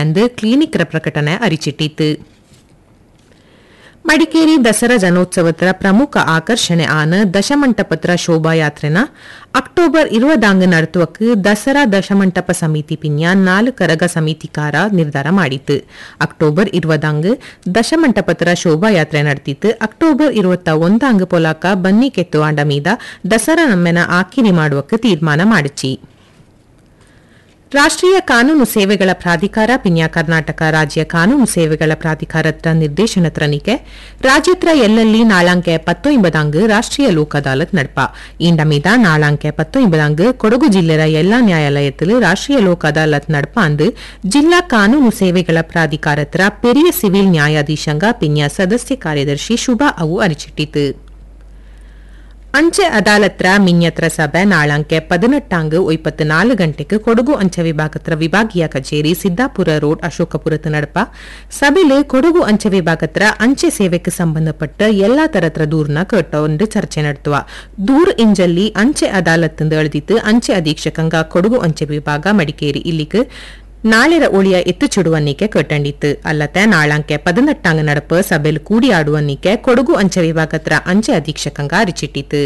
ಎಂದು ಕ್ಲಿನಿಕ್ರ ಪ್ರಕಟಣೆ ಅರಿಚಿಟ್ಟಿತು ಮಡಿಕೇರಿ ದಸರಾ ಜನೋತ್ಸವದ ಪ್ರಮುಖ ಆಕರ್ಷಣೆ ಆನ ದಶಮಂಟಪತ್ರ ಶೋಭಾಯಾತ್ರೆನ ಅಕ್ಟೋಬರ್ இருபதாங்கு நடத்துவக்கு ದಸರಾ ದಶಮಂಟಪ ಸಮಿತಿ ಪಿನ್ಯ ನಾಲ್ಕರಗ ಸಮಿತಿಕಾರ ನಿರ್ಧಾರ ಮಾಡಿತು ಅಕ್ಟೋಬರ್ இருபதாங்கு ದಶಮಂಟಪತ್ರ ಶೋಭಾಯಾತ್ರೆ ನಡೆದಿತ್ತು ಅಕ್ಟೋಬರ್ இருபತ್ತ ಒಂದಾಂಗು ಪೊಲಾಕ ಬನ್ನಿ ಕೆತ್ತುವಾಂಡ ಮೀದ ದಸರಾ ನಮ್ಮೆನ ಆಕಿರಿ ಮಾಡುವಕ್ಕೆ ತೀರ್ಮಾನ ಮಾಡಿಚಿ ರಾಷ್ಟ್ರೀಯ ಕಾನೂನು ಸೇವೆಗಳ ಪ್ರಾಧಿಕಾರ ಪಿನ್ಯ ಕರ್ನಾಟಕ ರಾಜ್ಯ ಕಾನೂನು ಸೇವೆಗಳ ಪ್ರಾಧಿಕಾರತ್ರ ನಿರ್ದೇಶನ ತನಿಖೆ ರಾಜ್ಯತ್ರ ಎಲ್ಲಲ್ಲಿ ನಾಳಾಂಕೆ ಪತ್ತೊಂಬದಾಂಗ್ ರಾಷ್ಟ್ರೀಯ ಲೋಕ್ ಅದಾಲತ್ ನಡಪ ಇಂಡ ಮೀದ ನಾಳಾಂಕೆ ಪತ್ತೊಂಬದಾಂಗ್ ಕೊಡಗು ಜಿಲ್ಲೆಯ ಎಲ್ಲಾ ನ್ಯಾಯಾಲಯத்தில் ರಾಷ್ಟ್ರೀಯ ಲೋಕ್ ಅದಾಲತ್ ನಡಪ ಅಂದು ಜಿಲ್ಲಾ ಕಾನೂನು ಸೇವೆಗಳ ಪ್ರಾಧಿಕಾರತ್ರ ಪೆರಿಯ ಸಿವಿಲ್ ನ್ಯಾಯಾಧೀಶಂಗ ಪಿನ್ಯ ಸದಸ್ಯ ಕಾರ್ಯದರ್ಶಿ ಶುಭಾ ಅವು ಅರಿಚಿಟ್ಟಿತು ಅಂಚೆ ಅದಾಲತ್ರ ಮಿನ್ಯತ್ರ ಸಭೆ ನಾಳಂಕೆ ಪದಿನೆಟ್ಟಾಂಗ್ ಒಯ್ಪತ್ತು ನಾಲ್ಕು ಗಂಟೆಗೆ ಕೊಡಗು ಅಂಚೆ ವಿಭಾಗತ್ರ ವಿಭಾಗೀಯ ಕಚೇರಿ ಸಿದ್ದಾಪುರ ರೋಡ್ ಅಶೋಕಪುರത്ത് ನಡಪ ಸಭೆಲು ಕೊಡಗು ಅಂಚೆ ವಿಭಾಗತ್ರ ಅಂಚೆ ಸೇವೆಗೆ ಸಂಬಂಧಪಟ್ಟ ಎಲ್ಲಾ ತರತ್ರ ದೂರ್ನ ಕೇಟೊಂದು ಚರ್ಚೆ ನಡೆದುವ ದೂರ್ ಇಂಜಲ್ಲಿ ಅಂಚೆ ಅದಾಲತ್ ಎಳೆದಿತ್ತು ಅಂಚೆ ಅಧೀಕ್ಷಕಂಗ ಕೊಡಗು ಅಂಚೆ ವಿಭಾಗ ಮಡಿಕೇರಿ ಇಲ್ಲಿಗೆ ನಾಳೆರ ಒಳಿಯ ಎತ್ತುಚಿಡುವನ್ನಿಕೆ ಕೇಟಂಡಿತ್ತು ಅಲ್ಲದೆ ನಾಳಂಕೆ ಪದಿನೆಟ್ಟಾಂಗ ನಡಪ ಸಭೆಲ್ ಕೂಡಿಯಾಡುವನ್ನಿಕೆ ಕೊಡಗು ಅಂಚೆ ವಿಭಾಗತ್ರ ಅಂಚೆ ಅಧೀಕ್ಷಕಂಗ ಅರಿಚಿಟ್ಟಿತು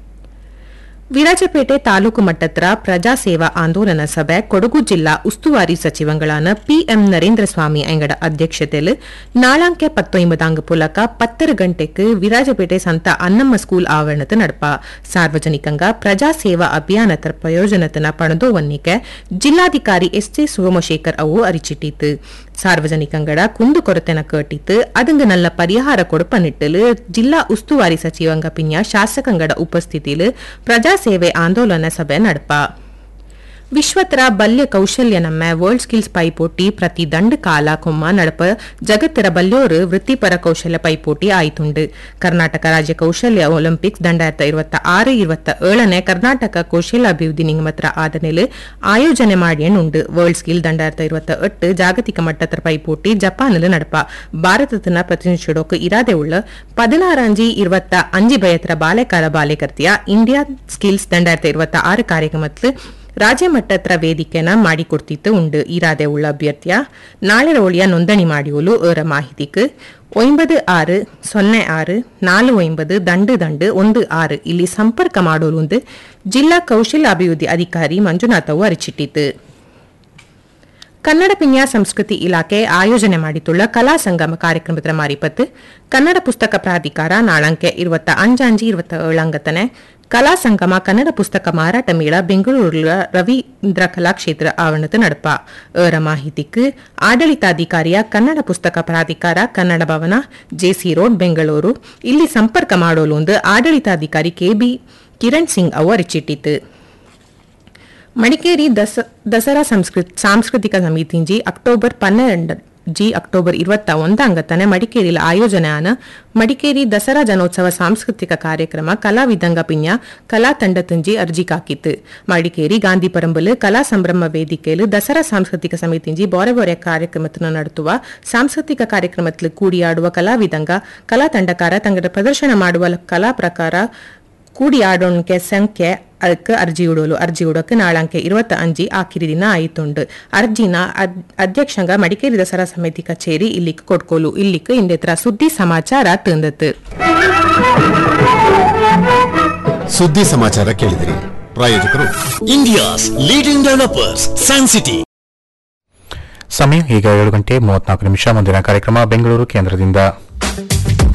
ವಿರಾಜಪೇಟೆ ತಾಲೂಕು ಮಟ್ಟತ್ರ ಪ್ರಜಾ ಸೇವಾ ಆಂದೋಲನ ಸಭೆ ಕೊಡಗು ಜಿಲ್ಲಾ ಉಸ್ತುವಾರಿ ಸಚಿವಂಗಳಾன ಪಿಎಂ ನರೇಂದ್ರ ಸ್ವಾಮಿ ಅಂಗಡ ಅಧ್ಯಕ್ಷತೆಯಲ್ಲಿ ನಾಳಾಂಕೆ ಪತ್ತೊಂಬದಾಂಗ ಪುಲಕ ಪತ್ತರ ಗಂಟೆಗೆ ವಿರಾಜಪೇಟೆ ಸಂತ ಅನ್ನಮ್ಮ ಸ್ಕೂಲ್ ಆವರಣದ ನಡಪ ಸಾರ್ವಜನಿಕಂಗ ಪ್ರಜಾ ಸೇವಾ ಅಭಿಯಾನದ ಪ್ರಯೋಜನತನ ಪಣದೋವನ್ನಿಕೆ ಜಿಲ್ಲಾಧಿಕಾರಿ ಎಸ್ ಜೆ ಸೋಮಶೇಖರ್ ಅವು ಅರಿಚಿಟ್ಟಿತು ಸಾರ್ವಜನಿಕಂಗಡ ಕುಂದುಕೊರತೆನ ಕೇಟಿತ್ತು ಅದಂಗ நல்ல ಪರಿಹಾರ ಕೊಡಪ ನಿಟ್ಟಲು ಜಿಲ್ಲಾ ಉಸ್ತುವಾರಿ ಸಚಿವಂಗ ಪಿನ್ಯ ಶಾಸಕಂಗಡ ಉಪಸ್ಥಿತಿಲು ಪ್ರಜಾ ಸೇವೆ ಆಂದೋಲನ ಸಭೆ ನಡಪ ವಿಶ್ವತರ ಬಲ್ಯ ಕೌಶಲ್ಯ ನಮ್ಮ ವರ್ಲ್ಡ್ ಸ್ಕಿಲ್ಸ್ ಪೈಪೋಟಿ ಪ್ರತಿ ದಂಡ ಕಾಲ ಕೊಮ್ಮ ನಡಪ ಜಗತ್ತರ ಬಲ್ಯೋರು ವೃತ್ತಿಪರ ಕೌಶಲ್ಯ ಪೈಪೋಟಿ ಆಯ್ತುಂಡು ಕರ್ನಾಟಕ ರಾಜ್ಯ ಕೌಶಲ್ಯ ಒಲಿಂಪಿಕ್ಸ್ ದಂಡಾಯಿರತ್ತ ಇರುವತ್ತ ಆರು ಇರುವತ್ತ ಏಳನೇ ಕರ್ನಾಟಕ ಕೌಶಲ್ಯಾಭಿವೃದ್ಧಿ ನಿಗಮತ್ರ ಆದನೆಲು ಆಯೋಜನೆ ಮಾಡಿಯನ್ನುಂಡು ವರ್ಲ್ಡ್ ಸ್ಕಿಲ್ ದಂಡಾಯಿರತ್ತ ಇರುವತ್ತ ಎಟ್ಟು ಜಾಗತಿಕ ಮಟ್ಟತ್ರ ಪೈಪೋಟಿ ಜಪಾನಿಲು ನಡಪ ಭಾರತತನ ಪ್ರತಿನಿಧಿಸಿಡೋಕೆ ಇರಾದೆ ಉಳ್ಳ ಪದಿನಾರಂಜಿ ಇರುವತ್ತ ಅಂಜಿ ಬಯತ್ರ ಬಾಲೆಕಾರ ಬಾಲೆಕರ್ತಿಯ ಇಂಡಿಯಾ ಸ್ಕಿಲ್ಸ್ ದಂಡಾಯಿರತ್ತ ಇರುವತ್ತ ಆರು ಕಾರ್ಯಕ್ರಮത്തിൽ ರಾಜ್ಯಮಟ್ಟತ್ರ ವೇದಿಕೆನ ಮಾಡಿಕೊಡ್ತಿತ್ತು ಉಂಡು ಇರಾದೆ ಉಳ್ಳ ಅಭ್ಯರ್ಥಿಯ ನಾಳೆ ರೋಳಿಯ ನೋಂದಣಿ ಮಾಡಿಯಲು ಏರ ಮಾಹಿತಿக்கு ஒன்பது ஆறு ಸೊನ್ನೆ ಆರು ನಾಲು ಒಂಬದು ದಂಡು ದಂಡು ಒಂದು ಆರು ಇಲ್ಲಿ ಸಂಪರ್ಕ ಮಾಡೋಲು ಎಂದು ಜಿಲ್ಲಾ ಕೌಶಲ್ಯ ಅಭಿವೃದ್ಧಿ ಅಧಿಕಾರಿ ಮಂಜುನಾಥ್ ಅವು ಅರಿಚಿಟ್ಟಿತು ಕನ್ನಡ ಪಿನ್ಯ ಸಂಸ್ಕೃತಿ ಇಲಾಖೆ ಆಯೋಜನೆ ಮಾಡಿತುಳ್ಳ ಕಲಾ ಸಂಗಮ ಕಾರ್ಯಕ್ರಮದ ಮಾರಿಪತ್ತು ಕನ್ನಡ ಪುಸ್ತಕ ಪ್ರಾಧಿಕಾರ ನಾಳಂಕೆ ಇರುವತ್ತ ಅಂಜಾಂಜಿ ಇರುವತ್ತ ಏಳಂಗತನೆ ಕಲಾ ಸಂಗಮ ಕನ್ನಡ ಪುಸ್ತಕ ಮಾರಾಟ ಮೇಳ ಬೆಂಗಳೂರಿನ ರವೀಂದ್ರ ಕಲಾಕ್ಷೇತ್ರ ಆವರಣದ ನಡಪ ಏರ ಮಾಹಿತಿக்கு ಆಡಳಿತಾಧಿಕಾರಿಯ ಕನ್ನಡ ಪುಸ್ತಕ ಪ್ರಾಧಿಕಾರ ಕನ್ನಡ ಭವನ ಜೆಸಿ ರೋಡ್ ಬೆಂಗಳೂರು ಇಲ್ಲಿ ಸಂಪರ್ಕ ಮಾಡೋಲು ಎಂದು ಆಡಳಿತಾಧಿಕಾರಿ ಕೆಬಿ ಕಿರಣ್ ಸಿಂಗ್ ಅವು ಅರಿಚಿಟ್ಟಿತು ಮಡಿಕೇರಿ ದಸ ದಸರಾ ಸಂಸ್ಕೃತ್ ಸಾಂಸ್ಕೃತಿಕ ಸಮಿತಿಂಜಿ ಅಕ್ಟೋಬರ್ ಪನ್ನೆರಡು ಜಿ ಅಕ್ಟೋಬರ್ ಇರುವತ್ತ ಒಂದಾಂಗತನೆ ಮಡಿಕೇರಿಲ ಆಯೋಜನೆ ಆನ ಮಡಿಕೇರಿ ದಸರಾ ಜನೋತ್ಸವ ಸಾಂಸ್ಕೃತಿಕ ಕಾರ್ಯಕ್ರಮ ಕಲಾವಿದಂಗ ಪಿನ್ಯ ಕಲಾ ತಂಡ ತುಂಜಿ ಅರ್ಜಿ ಕಾಕಿತ್ತು ಮಡಿಕೇರಿ ಗಾಂಧಿ ಪರಂಬಲು ಕಲಾ ಸಂಭ್ರಮ ವೇದಿಕೆಯಲ್ಲಿ ದಸರಾ ಸಾಂಸ್ಕೃತಿಕ ಸಮಿತಿಂಜಿ ಬೋರೆ ಬೋರೆ ಕಾರ್ಯಕ್ರಮವನ್ನು ನಡೆಸುವ ಸಾಂಸ್ಕೃತಿಕ ಕಾರ್ಯಕ್ರಮದಲ್ಲಿ ಕೂಡಿಯಾಡುವ ಕಲಾವಿದಂಗ ಕಲಾ ತಂಡಕಾರ ತಂಗಡ ಪ್ರದರ್ಶನ ಮಾಡುವ ಕಲಾ ಪ್ರಕಾರ ಕೂಡಿಯಾಡೋಣಕ್ಕೆ ಸಂಖ್ಯೆ ಅದಕ್ಕೆ ಅರ್ಜಿ ಇಡೋಲು ಅರ್ಜಿ ಇಡೋಕೆ ನಾಳಂಕೆ ಇರುವತ್ತ ಅಂಜಿ ಆಕಿರಿ ದಿನ ಆಯ್ತುಂಡು ಅರ್ಜಿನ ಅದ್- ಅಧ್ಯಕ್ಷಂಗ ಮಡಿಕೇರಿ ದಸರಾ ಸಮಿತಿ ಕಚೇರಿ ಇಲ್ಲಿಕ್ ಕೊಟ್ಕೋಲು ಇಲ್ಲಿಕ್ ಇಂದೆತ್ರ ಸುದ್ದಿ ಸಮಾಚಾರ ತಂದತ್ತು ಸುದ್ದಿ ಸಮಾಚಾರ ಕೇಳಿದಿರಿ ಪ್ರಾಯೋಜಕರು India's leading developers San City ಸಮಯ ಈಗ ಏಳು ಗಂಟೆ ಮೂವತ್ನಾಲ್ಕು ನಿಮಿಷ ಮುಂದಿನ ಕಾರ್ಯಕ್ರಮ ಬೆಂಗಳೂರು ಕೇಂದ್ರದಿಂದ